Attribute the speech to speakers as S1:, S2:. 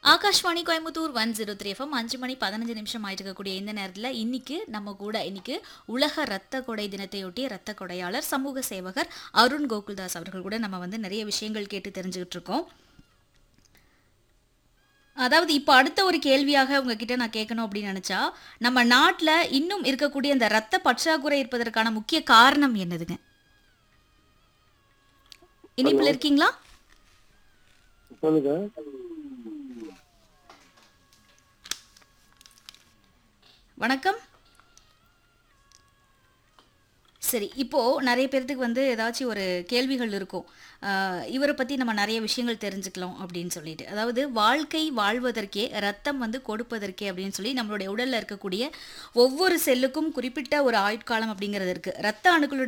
S1: Akashvani Coimbatore one zero three FM அஞ்சு மணி பதினஞ்சு நிமிஷம் ஆயிட்டு இருக்கக்கூடிய இந்த நேரத்தில் இன்னைக்கு நம்ம கூட இன்னைக்கு உலக ரத்த கொடை தினத்தையொட்டி ரத்த கொடையாளர் சமூக சேவகர் அருண் கோகுல்தாஸ் அவர்கள் கூட நம்ம வந்து நிறைய விஷயங்கள் கேட்டு தெரிஞ்சுக்கிட்டு இருக்கோம் அதாவது இப்போ அடுத்த ஒரு கேள்வியாக உங்ககிட்ட நான் கேட்கணும் அப்படின்னு நினைச்சா நம்ம நாட்டில் இன்னும் இருக்கக்கூடிய இந்த ரத்த பற்றாக்குறை இருப்பதற்கான முக்கிய காரணம் என்னதுங்க இனிப்பில் இருக்கீங்களா
S2: சொல்லுங்க
S1: வணக்கம் சரி இப்போ நிறைய பேர்த்துக்கு வந்து ஏதாச்சும் ஒரு கேள்விகள் இருக்கும் ஆஹ் இவரை பத்தி நம்ம நிறைய விஷயங்கள் தெரிஞ்சுக்கலாம் அப்படின்னு சொல்லிட்டு அதாவது வாழ்க்கை வாழ்வதற்கே ரத்தம் வந்து கொடுப்பதற்கே அப்படின்னு சொல்லி நம்மளுடைய உடல்ல இருக்கக்கூடிய ஒவ்வொரு செல்லுக்கும் குறிப்பிட்ட ஒரு ஆயுட்காலம் அப்படிங்கிறது இருக்கு ரத்த அணுக்களுடைய